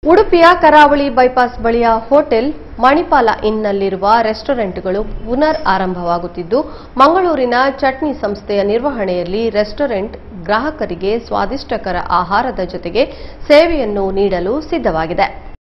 ಉಡುಪಿಯ ಕರಾವಳಿ ಬೈಪಾಸ್ ಬಳಿಯ ಹೋಟೆಲ್ ಮಣಿಪಾಲ ಇನ್ನಲ್ಲಿರುವ ರೆಸ್ಟೋರೆಂಟ್ಗಳು ಪುನರ್ ಆರಂಭವಾಗುತ್ತಿದ್ದು ಮಂಗಳೂರಿನ ಚಟ್ನಿ ಸಂಸ್ಥೆಯ ನಿರ್ವಹಣೆಯಲ್ಲಿ ರೆಸ್ಟೋರೆಂಟ್ ಗ್ರಾಹಕರಿಗೆ ಸ್ವಾದಿಷ್ಟಕರ ಆಹಾರದ ಜೊತೆಗೆ ಸೇವೆಯನ್ನು ನೀಡಲು ಸಿದ್ಧವಾಗಿದೆ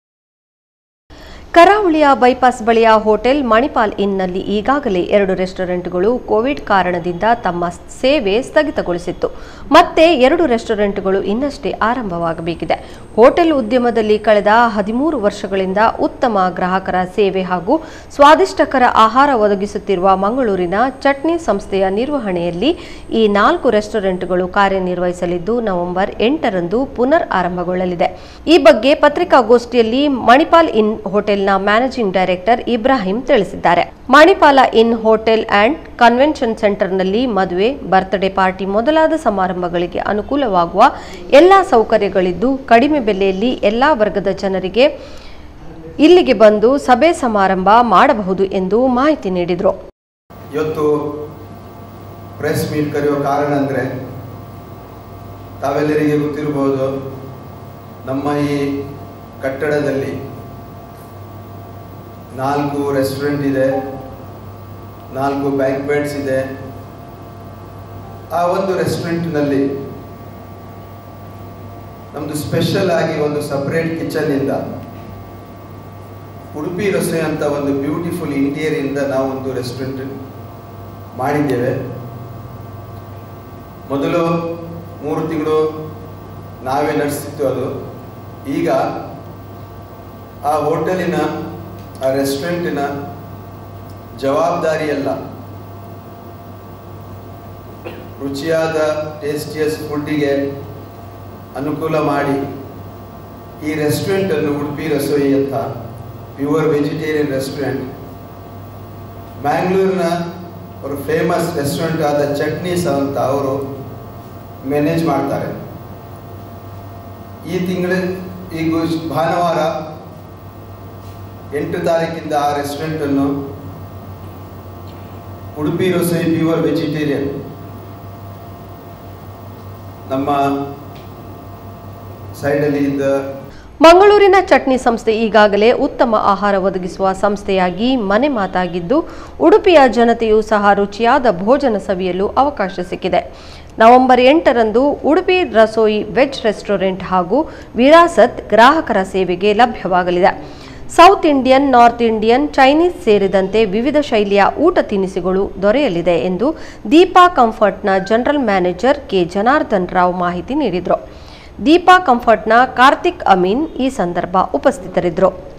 ಕರಾವಳಿಯ ಬೈಪಾಸ್ ಬಳಿಯ ಹೋಟೆಲ್ ಮಣಿಪಾಲ್ ಇನ್ನಲ್ಲಿ ಈಗಾಗಲೇ ಎರಡು ರೆಸ್ಟೋರೆಂಟ್ಗಳು ಕೋವಿಡ್ ಕಾರಣದಿಂದ ತಮ್ಮ ಸೇವೆ ಸ್ಥಗಿತಗೊಳಿಸಿತ್ತು ಮತ್ತೆ ಎರಡು ರೆಸ್ಟೋರೆಂಟ್ಗಳು ಇನ್ನಷ್ಟೇ ಆರಂಭವಾಗಬೇಕಿದೆ ಹೋಟೆಲ್ ಉದ್ಯಮದಲ್ಲಿ ಕಳೆದ ಹದಿಮೂರು ವರ್ಷಗಳಿಂದ ಉತ್ತಮ ಗ್ರಾಹಕರ ಸೇವೆ ಹಾಗೂ ಸ್ವಾದಿಷ್ಟಕರ ಆಹಾರ ಒದಗಿಸುತ್ತಿರುವ ಮಂಗಳೂರಿನ ಚಟ್ನಿ ಸಂಸ್ಥೆಯ ನಿರ್ವಹಣೆಯಲ್ಲಿ ಈ ನಾಲ್ಕು ರೆಸ್ಟೋರೆಂಟ್ಗಳು ಕಾರ್ಯನಿರ್ವಹಿಸಲಿದ್ದು ನವೆಂಬರ್ ಎಂಟರಂದು ಪುನರ್ ಆರಂಭಗೊಳ್ಳಲಿದೆ ಈ ಬಗ್ಗೆ ಪತ್ರಿಕಾಗೋಷ್ಠಿಯಲ್ಲಿ ಮಣಿಪಾಲ್ ಇನ್ ಹೋಟೆಲ್ನ ಮ್ಯಾನೇಜಿಂಗ್ ಡೈರೆಕ್ಟರ್ ಇಬ್ರಾಹಿಂ ತಿಳಿಸಿದ್ದಾರೆ Manipal inn hotel and convention ಸೆಂಟರ್ನಲ್ಲಿ ಮದುವೆ ಬರ್ತ್ಡೇ ಪಾರ್ಟಿ ಮೊದಲಾದ ಸಮಾರಂಭಗಳಿಗೆ ಅನುಕೂಲವಾಗುವ ಎಲ್ಲಾ ಸೌಕರ್ಯಗಳಿದ್ದು ಕಡಿಮೆ ಬೆಲೆಯಲ್ಲಿ ಎಲ್ಲಾ ವರ್ಗದ ಜನರಿಗೆ ಇಲ್ಲಿಗೆ ಬಂದು ಸಭೆ ಸಮಾರಂಭ ಮಾಡಬಹುದು ಎಂದು ಮಾಹಿತಿ ನೀಡಿದರು ಇವತ್ತು ಪ್ರೆಸ್ ಮೀಟ್ ಕರೆಯೋ ಕಾರಣ ಅಂದರೆ ತಾವೆಲ್ಲರಿಗೆ ಗೊತ್ತಿರ್ಬೋದು ನಮ್ಮ ಈ ಕಟ್ಟಡದಲ್ಲಿ ನಾಲ್ಕು ರೆಸ್ಟೋರೆಂಟ್ ಇದೆ ನಾಲ್ಕು ಬ್ಯಾಂಕ್ವೆಟ್ಸ್ ಇದೆ ಆ ಒಂದು ರೆಸ್ಟೋರೆಂಟ್ನಲ್ಲಿ ನಮ್ಮದು ಸ್ಪೆಷಲ್ ಆಗಿ ಒಂದು ಸಪ್ರೇಟ್ ಕಿಚನ್ ಇಂದ ಉಡುಪಿ ರಸೋಯಿ ಅಂತ ಒಂದು ಬ್ಯೂಟಿಫುಲ್ ಇಂಟೀರಿಯರ್ ಇಂದ ನಾವು ಒಂದು ರೆಸ್ಟೋರೆಂಟ್ ಮಾಡಿದ್ದೇವೆ ಮೊದಲು ಮೂರು ತಿಂಗಳು ನಾವೇ ನಡೆಸ್ತಿತ್ತು ಅದು ಈಗ ಆ ಹೋಟೆಲಿನ ಆ ರೆಸ್ಟೋರೆಂಟಿನ ಜವಾಬ್ದಾರಿ ಎಲ್ಲ ರುಚಿಯಾದ ಟೇಸ್ಟಿಯಸ್ ಫುಡ್ಡಿಗೆ ಅನುಕೂಲ ಮಾಡಿ ಈ ರೆಸ್ಟೋರೆಂಟನ್ನು ಉಡುಪಿ ರಸೋಯಿ ಅಂತ ಪ್ಯೂರ್ ವೆಜಿಟೇರಿಯನ್ ರೆಸ್ಟೋರೆಂಟ್ ಬ್ಯಾಂಗ್ಳೂರಿನ ஒரு ಫೇಮಸ್ ರೆಸ್ಟೋರೆಂಟ್ ಆದ ಚಟ್ನೀಸ್ ಅಂತ ಅವರು ಮ್ಯಾನೇಜ್ ಮಾಡ್ತಾರೆ ಈ ತಿಂಗಳ ಈಗ ಭಾನುವಾರ ಎಂಟು ತಾರೀಕಿಂದ ಆ ರೆಸ್ಟೋರೆಂಟನ್ನು ಉಡುಪಿ ರಸೋಯಿ ಪ್ಯೂರ್ ವೆಜಿಟೇರಿಯನ್ ನಮ್ಮ ಸೈಡಲ್ಲಿ ಇದ್ದ ಮಂಗಳೂರಿನ ಚಟ್ನಿ ಸಂಸ್ಥೆ ಈಗಾಗಲೇ ಉತ್ತಮ ಆಹಾರ ಒದಗಿಸುವ ಸಂಸ್ಥೆಯಾಗಿ ಮನೆ ಮಾತಾಗಿದ್ದು ಉಡುಪಿಯ ಜನತೆಯೂ ಸಹ ರುಚಿಯಾದ ಭೋಜನ ಸವಿಯಲು ಅವಕಾಶ ಸಿಕ್ಕಿದೆ ನವೆಂಬರ್ ಎಂಟರಂದು ಉಡುಪಿ ರಸೋಯಿ ವೆಜ್ ರೆಸ್ಟೋರೆಂಟ್ ಹಾಗೂ ವಿರಾಸತ್ ಗ್ರಾಹಕರ ಸೇವೆಗೆ ಲಭ್ಯವಾಗಲಿದೆ South Indian North Indian Chinese ಸೇರಿದಂತೆ ವಿವಿಧ ಶೈಲಿಯ ಊಟ ತಿನಿಸುಗಳು ದೊರೆಯಲಿದೆ ಎಂದು ದೀಪಾ ಕಂಫರ್ಟ್ನ general manager K Janardhan Rao ಮಾಹಿತಿ ನೀಡಿದರು ದೀಪಾ ಕಂಫರ್ಟ್ನ ಕಾರ್ತಿಕ್ ಅಮೀನ್ ಈ ಸಂದರ್ಭ ಉಪಸ್ಥಿತರಿದ್ದರು